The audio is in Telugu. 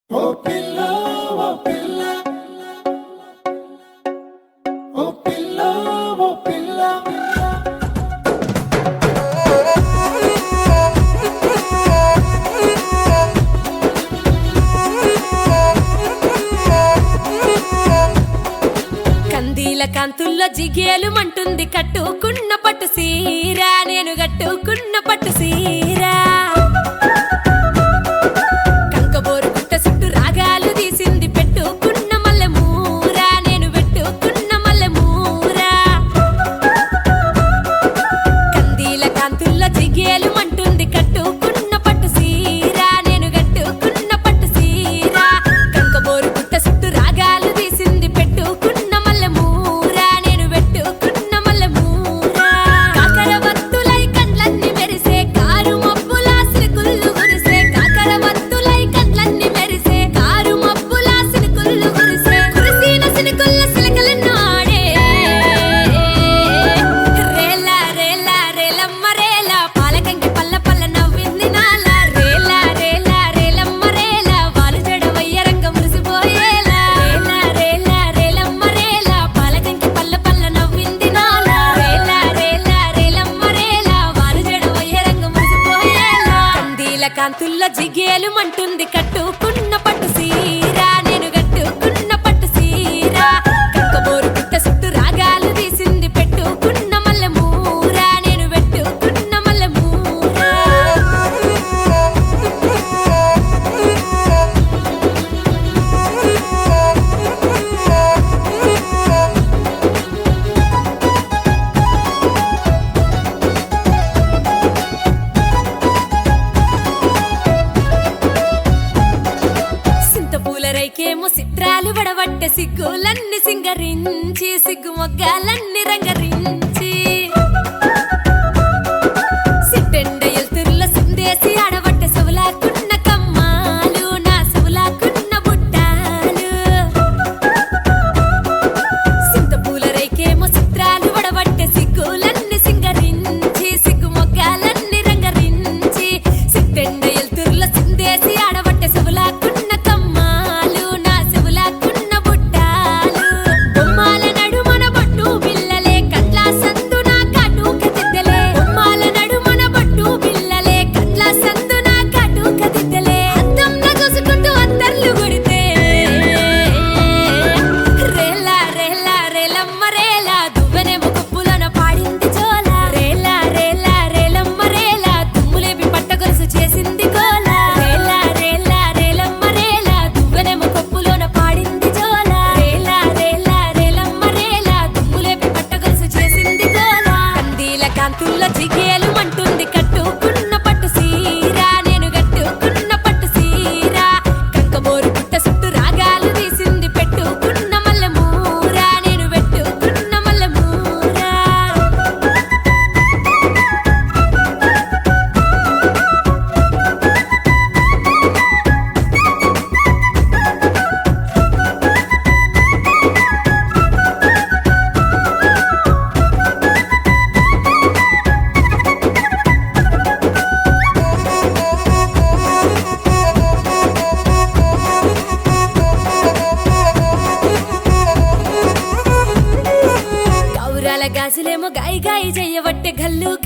ఓ పిల్ల ఓ పిల్ల ఓ పిల్ల ఓ పిల్ల కందీల కాంతుల్లో జిగేలు మంటుంది కట్టుకున్న పట్టు సీరా నేను కట్టుకున్న పట్టు సీరా కంకబోరు గుట్ట చుట్టూ రాగాలు తీసింది పెట్టుకున్న మల్లె మూరా నేను పెట్టుకున్న మల్లె మూరా కందీల కాంతుల్లో జిగేలు మంటుంది కట్టుకున్న పట్టు సీరా నేను కట్టుకున్న పట్టు సీరా కంకబోరు గుట్ట చుట్టూ రాగాలు తీసింది పెట్టుకున్న మల్లె మూరా నేను పెట్టుకున్న మల్లె మూరా కాకర వత్తులై కండ్లన్నీ మెరిసే కారు మబ్బులా సినుకుళ్ళు గురిసే కాకర వత్తులై కండ్లన్నీ మెరిసే కారు మబ్బులా సినుకుళ్ళు గురిసే కురిసిన సినుకుల్ల సిలకలెన్నో ఆడే రేలా రేలా రేలమ్మ రేలా పాలకంకి పల్ల పల్ల నవ్వింది నాల రేలా రేలా రేలమ్మ రేలా వాలు జడవయ్య రంగ మురిసిపోయేలా రేలా రేలా రేలమ్మ రేలా పాలకంకి పల్ల పల్ల నవ్వింది నాల రేలా రేలా రేలమ్మ రేలా వాలు జడవయ్య రంగ మురిసిపోయేలా కందీల కాంతుల్లో జిగేలు మంటుంది కట్టుకున్న పట్టు సీరా నేను కట్టుకున్న పట్టు సీరా కక్కబోరు పుట్ట చుట్టూ రాగాలు తీసింది పెట్టుకున్న మల్లె మూరా నేను పెట్టుకున్న మల్లె మూరా సింతపూల రైకేమో చిత్రాలు వడబట్ట సిగ్గులన్నీ సింగరించి సిగ్గు మొగ్గాలన్నీ రంగరించి సిట్టెండ ఎల్తుర్ల సిందేసి ఆడబట్ట సవులాకున్న కమ్మాలు నా సవులాకున్న బుట్టాలు సింతపూల రైకేమో చిత్రాలు వడబట్ట సిగ్గులన్నీ సింగరించి సిగ్గు మొగ్గాలన్నీ రంగరించి సిట్టెండ ఎల్తుర్ల సిందేసి ఆడబట్ట సవులాకున్న కమ్మాలు నా సవులాకున్న బుట్టాలు బొమ్మాల నడుమన బొట్టు బిల్లలే కట్ల సందున కాటుక దిద్దలే బొమ్మాల నడుమన బొట్టు బిల్లలే కట్ల సందున కాటుక దిద్దలే అద్దంలో చూసుకుంటూ అత్తర్లు కొడితే రేలా రేలా రేలమ్మ రేలా దువ్వెనేమో కొప్పులోన పాడింది చోల రేలా రేలా రేలమ్మ రేలా తుమ్ములేపి పట్ట గొలుసు చేసింది కోల రేలా రేలా రేలమ్మ రేలా దువ్వెనేమో కొప్పులోన పాడింది చోల రేలా రేలా రేలమ్మ రేలా తుమ్ములేపి పట్ట గొలుసు చేసింది కోల కందీల కాంతుల్లో జిగేలు మంటుంది కట్టుకున్న పట్టు సీరా నేను కట్టుకున్న పట్టు సీరా కంకబోరు పుట్ట చుట్టూ రాగాలు తీసింది పెట్టుకున్న మల్లె మూరా నేను పెట్టుకున్న మల్లె మూరా గౌరాల గాజులేమో గాయి గాయి చెయ్యబట్టే గల్లు